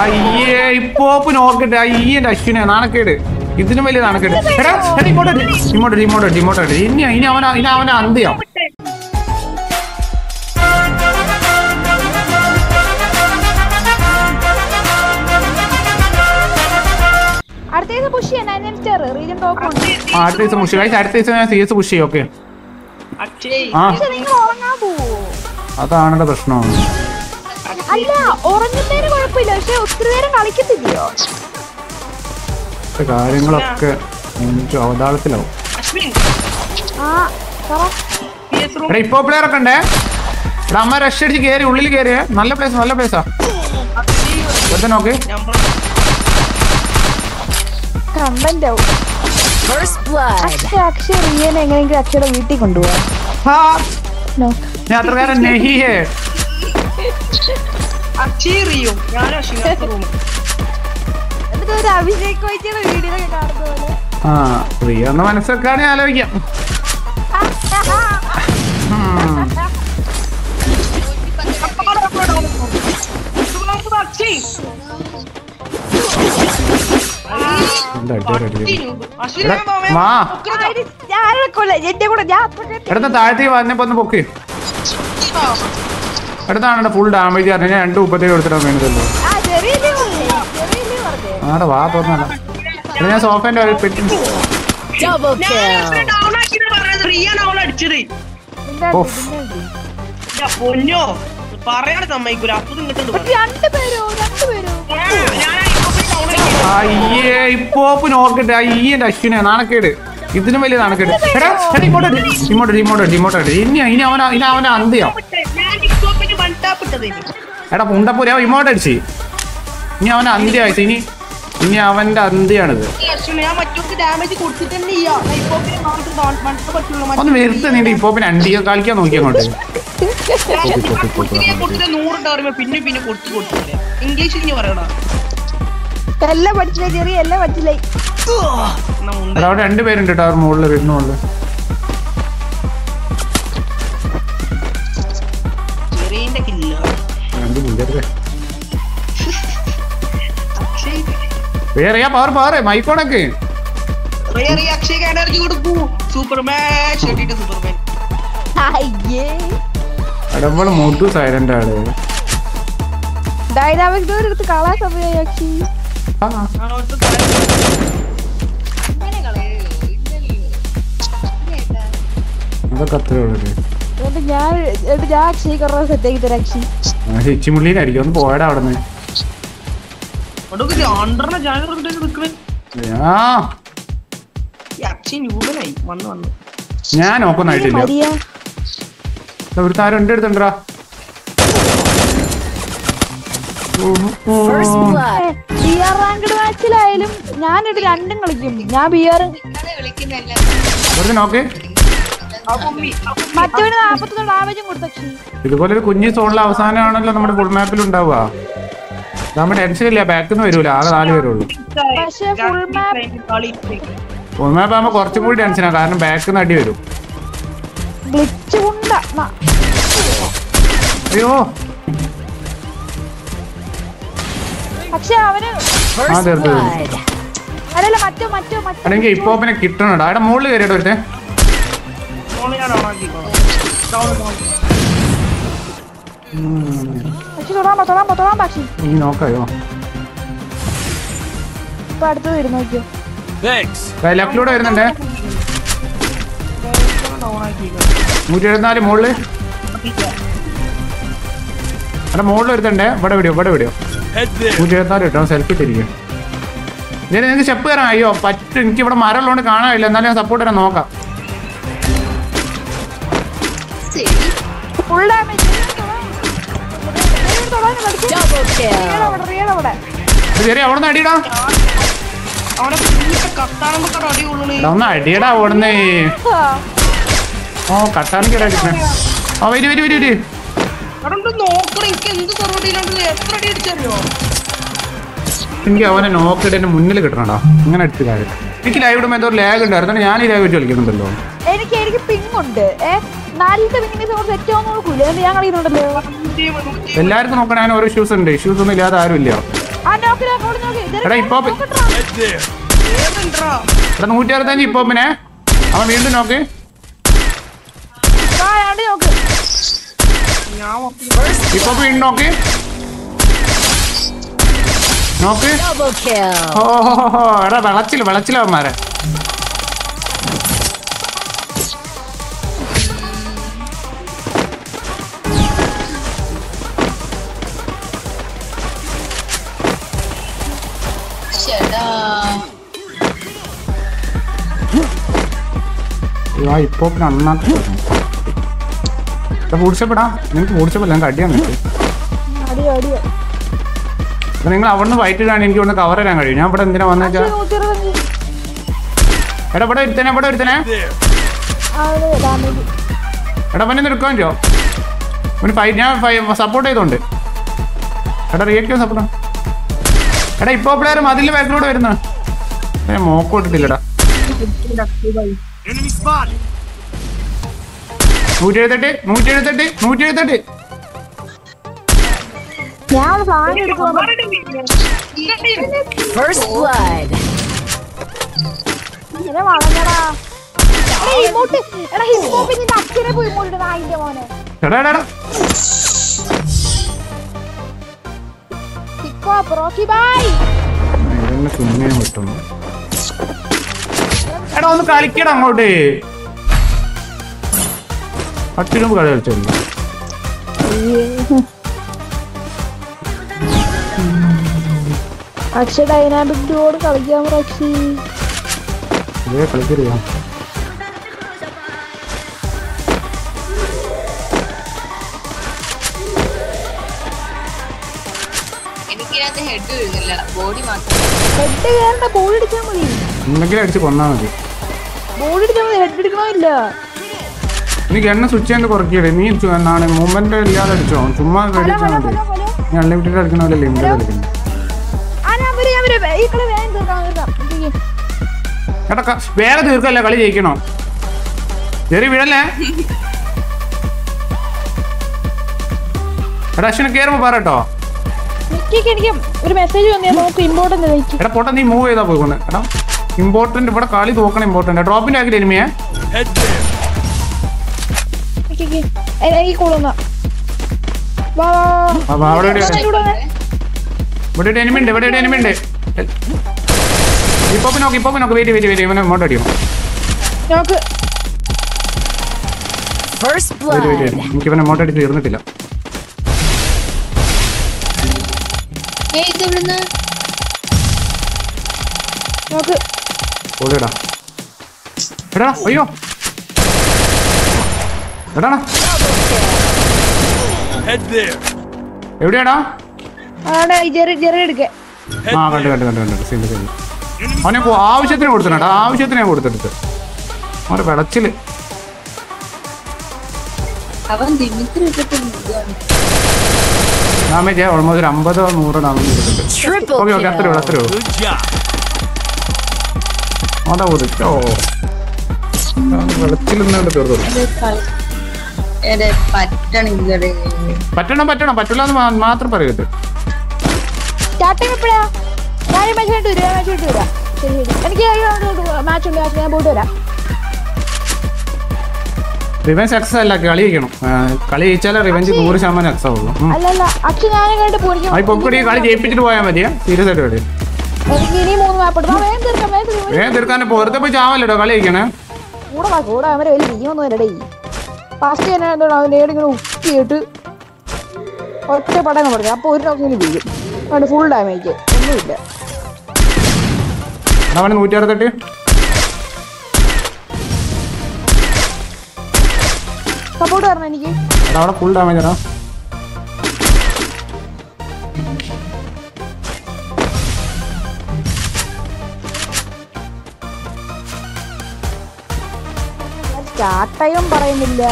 അയ്യേ ഇപ്പോപ്പ് നോക്കട്ടെ അയ്യേ എന്റെ അശ്വിനെ നാണക്കേട് ഇതിനും വലിയ നാണക്കേട് എടാ എടാ ഇങ്ങോട്ട് ഇങ്ങോട്ട് ഇങ്ങോട്ട് ഇങ്ങോട്ട് ഇനി ഇനി അവന ഇനി അവനെ അന്ത്യം അടുത്തേക്ക് പുഷ് ചെയ്യാൻ നയൻ സ്റ്റാർ റീജൻ ടോപ്പ് ഉണ്ട് ആ, അടുത്ത ദിവസം പുഷ് കഴിച്ച് അടുത്ത ദിവസം ഞാൻ സി എസ് പുഷ് ചെയ്യും ഓക്കെ അക്ഷയ് ആ പക്ഷെ നിങ്ങൾ ഉറങ്ങാൻ പോവോ അതാണ് എന്റെ പ്രശ്നം അല്ല ഉറങ്ങുന്നതിന് കുഴപ്പമില്ല പക്ഷെ ഒത്തിരി നേരം കളിക്കത്തില്ലയോ ഇത്തെ കാര്യങ്ങളൊക്കെ എനിക്ക് അവതാളത്തിലാവും അശ്വിൻ ആ പറ PS room എടാ ഇപ്പോ പ്ലെയർ ഒക്കെ ഉണ്ടേ എടാ അമ്മ റഷ് അടിച്ച് കയറി ഉള്ളിൽ കയറിയേ നല്ല പ്ലേസ് നല്ല പ്ലേസാ വെറുതെ നോക്ക് നമ്പർ കണ്ടന്റ് ആവും First blood. അക്ഷയ അക്ഷയ റിയനെ എങ്ങനെയെങ്കിലും അക്ഷയുടെ വീട്ടിൽ കൊണ്ടുപോവാ ഹാ, നോ ഞാൻ അത്രക്കാരൻ നെഹിയേ അക്ഷയ് റിയും ഞാൻ അശ്വിൻ റൂം എന്നിട്ട് ഒരു അഭിഷേക് വൈദ്യയുടെ വീഡിയോ ഒക്കെ കാണുന്ന പോലെ ആ പ്രിയ എന്ന മനസ്സൊക്കെയാണ് ആലോചിക്കാം ഉം. അക്ഷയ് എന്താ അടിപൊളി അടിപൊളി. അശ്വിൻ എടാ, വാ ഞാനെ കൊല്ല എന്റെ കൂടെ ഞാൻ അത്രയ്ക്ക് എടുത്ത താഴത്തേക്ക് വന്നപ്പോ ഒന്ന് പൊക്ക് എടുത്താണ് ഫുൾ ഡാമേജ് പറഞ്ഞു ഞാൻ രണ്ട് മുപ്പത്തേഴ് കൊടുത്തിട്ടാണ് വേണ്ടതല്ലോ ആ ചെറിയല്ലേ പറഞ്ഞേ ചെറിയല്ലേ പറഞ്ഞേ ആടെ വാ തോന്നല്ല എടാ ഞാൻ സോഫേന്റെ ഒരു പെട്ടി Double ഞാൻ kill. ഡൗൺ ആക്കിയത് പറഞ്ഞത് റിയാണ് അവൾ അടിച്ചത് എന്താ ഓഫ്. ഇല്ല, പൊന്നോ പറയാൻ സമ്മതിക്കൂല അപ്പൊ ഇങ്ങോട്ട് രണ്ടുപേരോ രണ്ടുപേരോ ഞാൻ ഇപ്പൊ ഡൗൺ ആക്കി അയ്യേ ഇപ്പോപ്പ് നോക്കട്ടെ അയ്യേ എന്റെ അശ്വിനെ നാണക്കേട് ഇതിനും വലിയ നാണക്കേട് എടാ എടാ ഇങ്ങോട്ട് ഇങ്ങോട്ട് ഇങ്ങോട്ട് ഇങ്ങോട്ട് ഇനി ഇനി അവന ഇനി അവനെ അന്ത്യം ഞാൻ ടിക്ടോക്കിന് വൺ ടാപ്പ് ഇട്ടത് എടാ പുണ്ടപ്പൂര ഇങ്ങോട്ട് അടിച്ച് ഇനി അവനെ അന്ത്യം അയച്ചു ഇനി ഇനി അവന്റെ അന്ത്യാണിത് ഞാൻ മറ്റൊക്കെ ഡാമേജ് കൊടുത്തിട്ട് ചെയ്യാം ടിക്ടോക്കിന് മാത്രം വൺ ടാപ്പ് പറ്റുള്ളൂ ഒന്ന് വെറുതെ നീ ഇപ്പോപ്പിന് അണ്ടി കളിക്കാൻ നോക്കി അങ്ങോട്ട് കൊടുത്തിട്ട് നൂറുണ്ടാവുമ്പോ പിന്നെ പിന്നെ കൊടുത്തു കൊടുത്തില്ല ഇംഗ്ലീഷിൽ ഇനി പറയണ എല്ലാം പഠിച്ചില്ലേ ചെറിയ എല്ലാം പഠിച്ചില്ലേ എടാ അവിടെ രണ്ടുപേരുണ്ട് കേട്ടോ അവർ മുകളിൽ വീടിന് മുകളിൽ ചെറിയന്റെ കില്ല രണ്ട് പുഞ്ചരുത് വേറെയാ പവർ പവർ മൈക്കോണൊക്കെ അക്ഷയ് എനർജി കൊടുക്കൂ സൂപ്പർമാൻ ഷെട്ടിട്ട് സൂപ്പർമാൻ അയ്യേ എടവള് മുട്ടു സൈലന്റ് ആണ് ഡൈനാമിക് ഡോർ എടുത്ത് കളാൻ സമയമായി അക്ഷി ആ, അതൊക്കെ അത്രേ ഉള്ളൂ എന്നിട്ട് ഞാൻ എന്നിട്ട് ഞാൻ അക്ഷയ് കുറേ സെറ്റ് ആക്കി തരാം അക്ഷി ഹിച്ചിമുള്ളിനായിരിക്കും ഒന്ന് പോയടാ അവിടെ നിന്ന് അണ്ടറിനെ ജാഗ്രത നിൽക്കണേ ആ ഈ അക്ഷയ് ന്യൂബനായി വന്ന് വന്ന് ഞാൻ നോക്കൊന്നായിട്ടില്ല മരിയ ഒരു താരം ഉണ്ട് എടുത്തുണ്ടാ First blood. B R ranked മാച്ചിലായാലും ഞാനിട്ട് രണ്ടും കളിക്കും ഞാൻ ബി ആർ വെറുതെ നോക്ക് ആ മമ്മി മറ്റവന് നാപ്പത്തൊന്ന് ഡാമേജും കൊടുത്തു അക്ഷി ഇതുപോലെ ഒരു കുഞ്ഞി സോണിലെ അവസാനമാണല്ലോ നമ്മുടെ ഫുൾ മാപ്പിൽ ഉണ്ടാവുക നമ്മൾ ടെൻഷൻ ഇല്ല ബാക്കിൽ നിന്ന് വരൂല ആകെ നാല് പേരുള്ളൂ പക്ഷേ full map- ഫുൾ മാപ്പ് ആകുമ്പോൾ കുറച്ചും കൂടി ടെൻഷനാണ് കാരണം ബാക്കിൽ നിന്ന് അടി വരും ഗ്ലിച്ച് കൊണ്ട ന- അയ്യോ പക്ഷെ അവന് ആ First തീർന്നു blood. അല്ലല്ല മറ്റോ മറ്റോ മറ്റോ അല്ലെങ്കിൽ ഇപ്പൊ പിന്നെ കിട്ടണടാ അവിടെ മുകളിൽ കയറിയിട്ട് ഒരുത്തേ പക്ഷെ തൊടാൻ പോ തൊടാൻ പോ തൊടാൻ പക്ഷി നീ നോക്കായോ ഇപ്പൊ അടുത്തത് വരും നോക്കിയോ ലെഫ്റ്റിലൂടെ വരുന്നുണ്ടേ നൂറ്റി എഴുപത്തിനാല് മുകളില് അവിടെ മുകളിൽ വരുത്തുണ്ടേ ഇവിടെ വിടിയോ ഇവിടെ വിടിയോ നൂറ്റി എഴുപത്തിനാല് കിട്ടോ സെൽഫി തിരിക്കും ഇതിന് നിങ്ങൾക്ക് സ്റ്റെപ്പ് കയറാം അയ്യോ പറ്റും എനിക്ക് ഇവിടെ മരം ഉള്ളതുകൊണ്ട് കാണാനില്ല എന്നാലും ഞാൻ സപ്പോർട്ട് തരാൻ നോക്കാം ഫുൾ ഡാമേജ് Double kill. അവിടെ ഇത് ശരി അവിടെ നിന്ന് അടിയടാ അവിടെ കത്താണെന്നൊക്കെ അടി കൊള്ളണേ എടാ, ഒന്ന് അടിയടാ ഓടുന്നേ ഓ കട്ടാനിക്കടാ അടിക്കണേ ആ വരി വരി വരി വരി അവിടെ ഉണ്ട് നോക്കണം എനിക്ക് എന്ത് കുറവടിയില്ലാണ്ട് എത്ര അടി അടിച്ചറിയോ എനിക്ക് അവനെ നോക്കിയിട്ട് മുന്നിൽ കിട്ടണടാ അങ്ങനെ അടിച്ച കാര്യം എനിക്ക് ലൈവ് ഇടുമ്പോൾ എന്തോ ലാഗ് ഉണ്ടായിരുന്നു അതുകൊണ്ട് ഞാൻ ഈ ലൈവ് വെച്ച് കളിക്കുന്നുണ്ടല്ലോ എനിക്ക് എനിക്ക് പിങ് ഉണ്ട് ഏ നാലിന്റെ പിങ്ങിനെ സെറ്റ് ആവുന്ന നോക്കൂല എന്നിട്ട് ഞാൻ കളിക്കുന്നുണ്ടല്ലോ എല്ലാവർക്കും നോക്കണേ അതിന് ഓരോ ഇഷ്യൂസ് ഉണ്ട് ഇഷ്യൂസ് ഒന്നും ഇല്ലാതെ ആരും ഇല്ല ആ നോക്കില്ല അവിടെ നോക്കി എടാ ഇപ്പൊ ഏതുണ്ടാ എടാ നൂറ്റി അറുപത്തഞ്ച് ഇപ്പോപ്പിനെ അവൻ വീണ്ടും നോക്ക് ആ ആണ്ട് നോക്ക് ഞാൻ ഇപ്പൊ വീണ്ടും നോക്ക് നോക്ക് Double kill. ഓ ഹോ, ഹോ, ഹോ. എടാ വിളച്ചില്ല വിളച്ചില്ലവന്മാരെ ചേട്ടാ ആ ഇപ്പൊ നന്നാക്കി പൂടിച്ചപ്പെടാ നിങ്ങൾക്ക് പൂടിച്ചപ്പല്ല ഞങ്ങൾക്ക് അടിയാൻ പറ്റും അടി അടി അപ്പൊ നിങ്ങൾ അവിടെ നിന്ന് വൈറ്റ് ഇടാൻ എനിക്ക് ഒന്ന് കവർ തരാൻ കഴിയും ഞാൻ ഇവിടെ എന്തിനാ വന്നു വെച്ചാൽ നൂറ്റി ഇരുപത്തഞ്ച് എടാ ഇവിടെ ഒരുത്തനെ ഇവിടെ ഒരുത്തനെ ആ ഡാമേജ് എടാ പന്നെ എടുക്കാൻ പറ്റുമോ ഒരു ഫൈ ഞാൻ സപ്പോർട്ട് ചെയ്തോണ്ട് എടാ റിയാക്റ്റീവ് സപ്പോർട്ട് എടാ ഇപ്പോ പ്ലെയർ മതിലിന്റെ ബാക്കിലൂടെ വരുന്നു ഞാൻ മോക്ക് ഇട്ടിട്ടില്ലടാ നൂറ്റി എഴുപത്തെട്ട് നൂറ്റി എഴുപത്തെട്ട് നൂറ്റി എഴുപത്തെട്ട് ഞാൻ സാധനം എടുക്കുവാ First blood. ഇങ്ങനെ വളഞ്ഞടാ എടാ ഇങ്ങോട്ട് എടാ ഹിപ്പോപ്പ് നിന്റെ അച്ഛനെ പോയി ഇങ്ങോട്ട് നായിന്റെ മോനെ എടാ എടാ എടാ ഹിപ്പോപ്പ് റോക്കി ബായ് ഇതെന്നെ കുഞ്ഞിനെ വിട്ടുന്നു എടാ ഒന്ന് കളിക്കടാ അങ്ങോട്ട് പത്തിരുമ്പ് കളി കളിച്ചല്ലോ അക്ഷ ഡൈനാമിക് ഡോട് കളിക്കാൻ റക്ഷി ഇതേ കളിക്കരുതാ എനിക്കിനകത്ത് ഹെഡ് വീഴുന്നില്ല ബോഡി മാത്രം ഹെഡ് കയറണ്ട ബോൾ അടിച്ചാൽ മതി എന്തെങ്കിലും അടിച്ച് കൊന്നാ മതി ബോൾ അടിച്ചാൽ മതി ഹെഡ് എടുക്കണമില്ല എനിക്ക് എണ്ണ സ്വിച്ച് ചെയ്ത് കുറയ്ക്കരുത് നീ ചു- എന്താണ് മൂവ്മെന്റ് ഇല്ലാതെ അടിച്ചോ ചുമ്മാ ഹലോ അടിച്ചാൽ ഹലോ മതി ഹലോ ഹലോ നീ അൺലിമിറ്റഡ് കളിക്കണമല്ലോ ലിമിറ്റഡ് കളിക്കുന്നു ആ ഞാൻ വരും ഞാൻ വരും ഈ കളി വേഗം തീർക്കാം തീർക്കാം ഇരിക്ക്. എടാ ക- വേറെ തീർക്കല്ല കളി ജയിക്കണോ ചെറിയ വീഴല്ലേ എടാ അശ്വിനെ കയറുമ്പോ പറട്ടോ നിക്കിക്ക് എനിക്ക് ഒരു മെസ്സേജ് വന്നു നോക്ക് ഇമ്പോർട്ടന്റ് നിക്ക് എടാ പൊട്ട നീ മൂവ് ചെയ്താ പോയിക്കൊന്ന് എടാ ഇമ്പോർട്ടന്റ് ഇവിടെ കളി തോക്കണം ഇമ്പോർട്ടന്റ് ഡ്രോപ്പിന്റെ ആക്കി എനിമിയെ നിക്കിക്ക് ഈ കൂടുന്ന വാ വാ, വാ. ആ, വാ, അവിടെ ഇവിടെ ഇവിടെ ഇവിടെ വന്നേ. ഇവിടെ ഒരു എനിമി ഉണ്ട് ഇവിടെ ഒരു എനിമി ഉണ്ട് ഇപ്പൊ നോക്ക് ഇപ്പൊ നോക്ക് വെയിറ്റ് വെയിറ്റ് വെയിറ്റ് ഇവനെ ഇങ്ങോട്ട് അടിക്കണം നോക്ക് First വെയിറ്റ് വെയിറ്റ് blood. എനിക്ക് ഇവനെ ഇങ്ങോട്ട് അടിച്ച് തീർന്നിട്ടില്ല ഏയ് ഇത് ഇവിടുന്ന് നോക്ക് ഓടിയടാ എടാ അയ്യോ എടാടാ എവിടെയാടാ അവിടെ ജെറി ജെറി എടുക്ക ആ കണ്ടു കണ്ടു കണ്ടു കണ്ടു ശരി ശരി അവനെ കൊ- ആവശ്യത്തിന് കൊടുത്തിട്ടാ ആവശ്യത്തിന് ഞാൻ കൊടുത്തെടുത്ത് അവന്റെ വിളച്ചില് അവൻ ദിമിത്രി ഇട്ടിട്ട് ഇതാണ്. ഡാമേജ് ഓൾമോസ്റ്റ് ഒരു അമ്പതോ നൂറോ ഡാമേജ് കൊടുത്തിട്ട് Triple ഓക്കെ ഓക്കെ അത്രേ ഉള്ളൂ kill. അത്രേ ഉള്ളൂ അതാ കൊടുത്തോ വിളച്ചിലെന്നുകൊണ്ട് തീർന്നു ഇത് കളി- എടെ പറ്റണില്ലടേ പറ്റണം പറ്റണം പറ്റില്ല എന്ന് മാ- മാത്രം പറയരുത് സ്റ്റാർട്ടിങ് എപ്പോഴാ ഞാൻ മാച്ച് ആയിട്ട് വരും മാച്ച് ആയിട്ട് വരാം ശരി ശരി എനിക്ക് മാച്ച് ഉണ്ട് match ഞാൻ പോയിട്ട് വരാം റിവെഞ്ച് സക്സസ് അല്ല കളി ജയിക്കണം ആ, കളി ജയിച്ചാലേ റിവെഞ്ച് നൂറ് ശതമാനം സക്സസ് ആവുള്ളൂ ഉം. അല്ല അല്ല അച്ഛൻ ഞാനും കണ്ടിട്ട് പോയിരിക്കും ആ ഇപ്പൊ കൂടി കളി ജയിപ്പിച്ചിട്ട് പോയാൽ മതിയാ സീരിയസ് ആയിട്ട് കളി എനിക്ക് ഇനി മൂന്ന് മാപ്പ് എടുക്കാം വേഗം തീർക്കാം വേഗം തീർക്കാം വേഗം തീർക്കാൻ വെറുതെ പോയി ചാവല്ലോ കളി ജയിക്കണേ കൂടെ വാ കൂടെ അവരെ വലിയ ബിയ്യൊന്നും ഇല്ലടേ ഫാസ്റ്റ് തന്നെ എന്താണ് അവൻ ഏടിങ്ങനെ ഉക്കിയിട്ട് ഒറ്റ പടങ്ങ് പറഞ്ഞു അപ്പൊ ഒരു നോക്കിന് വീഴും അവിടെ ഫുൾ ഡാമേജ് ഒന്നുമില്ല അവന് നൂറ്റി അറുപത്തെട്ട് സപ്പോർട്ട് തരണം എനിക്ക് എടാ അവിടെ ഫുൾ ഡാമേജ് എടാ സ്റ്റാർട്ട് ടൈം പറയുന്നില്ല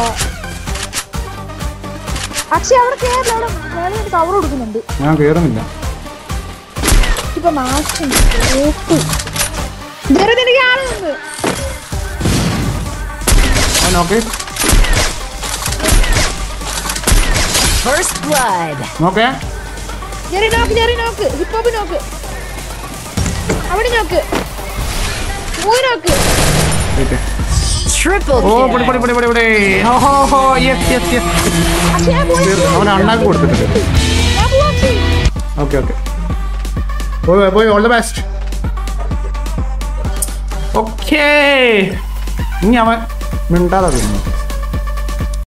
അക്ഷയ് അവിടെ കേറില്ല അവിടെ മേളിൽ നിന്ന് കവർ കൊടുക്കുന്നുണ്ട് ഞാൻ കയറുന്നില്ല ഇപ്പൊ നാശം ഓപ്പ് ഇതുവരെ നിനക്ക് ആളുണ്ട് അവൻ ഓക്കെ First blood. നോക്കേ ജെറി നോക്ക് ജെറി നോക്ക് ഹിപ്പ് ഹോപ്പ് നോക്ക് അവിടെ നോക്ക് മൂന്ന് നോക്ക് Wait. Triple ഓ പൊടി പൊടി kill. പൊടി പൊടി പൊടി ഹോ ഹോ ഹോ യെസ് യെസ് യെസ് അക്ഷയ പോയി അവൻ അണ്ണാക്ക് കൊടുത്തിട്ടുണ്ട് ഞാൻ പോവാ അക്ഷയ് ഓക്കെ ഓക്കെ പോയി പോയി ഓൾ ദ ബെസ്റ്റ് ഓക്കേ ഇനി അവൻ മിണ്ടാതെ തിന്നു